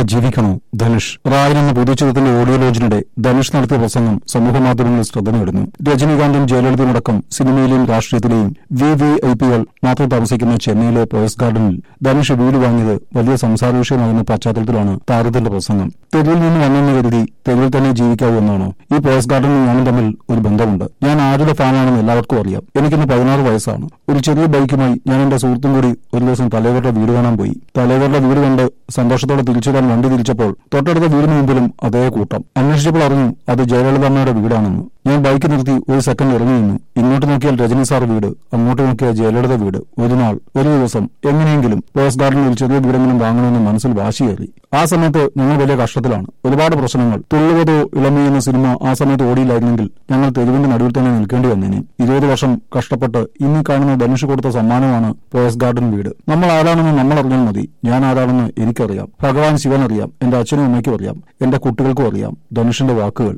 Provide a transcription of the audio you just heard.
ജീവിക്കണോ ധനുഷ് റായൻ എന്ന പൊതുചിത്രത്തിന്റെ ഓഡിയോ ലോഞ്ചിനിടെ ധനുഷ് നടത്തിയ പ്രസംഗം സമൂഹമാധ്യമങ്ങളിൽ ശ്രദ്ധ നേടുന്നു രജനീകാന്തും ജയലളിതയുമടക്കം സിനിമയിലെയും രാഷ്ട്രീയത്തിലെയും വി വി ഐ പികൾ മാത്രം താമസിക്കുന്ന ചെന്നൈയിലെ പോയസ് ഗാർഡനിൽ ധനുഷ് വീട് വാങ്ങിയത് വലിയ സംസാര വിഷയമാകുന്ന പശ്ചാത്തലത്തിലാണ് താരത്തിന്റെ പ്രസംഗം തെരുവിൽ നിന്ന് വന്നെന്ന് കരുതി തെരുവിൽ തന്നെ ജീവിക്കാവൂ എന്നാണോ ഈ പോയസ് ഗാർഡനും ഞാനും തമ്മിൽ ഒരു ബന്ധമുണ്ട് ഞാൻ ആരുടെ ഫാനാണെന്ന് എല്ലാവർക്കും അറിയാം എനിക്കിന്ന് പതിനാറ് വയസ്സാണ് ഒരു ചെറിയ ബൈക്കുമായി ഞാൻ എന്റെ സുഹൃത്തും കൂടി ഒരു ദിവസം തലേവരുടെ വീട് കാണാൻ പോയി തലേവരുടെ വീട് കണ്ട് സന്തോഷത്തോടെ തിരിച്ചിടാൻ വണ്ടി തിരിച്ചപ്പോൾ തൊട്ടടുത്ത വീടിന് മുമ്പിലും അതേ കൂട്ടം അന്വേഷിച്ചപ്പോൾ അറിഞ്ഞു അത് ജയലളിത അമ്മയുടെ വീടാണെന്ന് ഞാൻ ബൈക്ക് നിർത്തി ഒരു സെക്കൻഡ് ഇറങ്ങി നിന്നു ഇങ്ങോട്ട് നോക്കിയാൽ രജനി സാർ വീട് അങ്ങോട്ട് നോക്കിയാൽ ജയലളിത വീട് ഒരു നാൾ ഒരു ദിവസം എങ്ങനെയെങ്കിലും റോസ് ഗാർഡനിൽ ഒരു ചെറിയ വീടെങ്കിലും വാങ്ങണമെന്ന് മനസ്സിൽ വാശി കയറി ആ സമയത്ത് ഞങ്ങൾ വലിയ കഷ്ടത്തിലാണ് ഒരുപാട് പ്രശ്നങ്ങൾ തുള്ളുവതോ ഇളമി എന്ന സിനിമ ആ സമയത്ത് ഓടിയില്ലായിരുന്നെങ്കിൽ ഞങ്ങൾ തെരുവിന്റെ നടുവിൽ തന്നെ നിൽക്കേണ്ടി വന്നേനെ ഇരുപത് വർഷം കഷ്ടപ്പെട്ട് ഇന്ന് കാണുന്ന ധനുഷ് കൊടുത്ത സമ്മാനമാണ് പോയസ് ഗാർഡൻ വീട് നമ്മൾ ആരാണെന്ന് നമ്മൾ അറിഞ്ഞാൽ മതി ഞാൻ ആരാണെന്ന് എനിക്കറിയാം ഭഗവാൻ ശിവൻ അറിയാം എന്റെ അച്ഛനും അമ്മയ്ക്കും അറിയാം എന്റെ കുട്ടികൾക്കും അറിയാം ധനുഷിന്റെ വാക്കുകൾ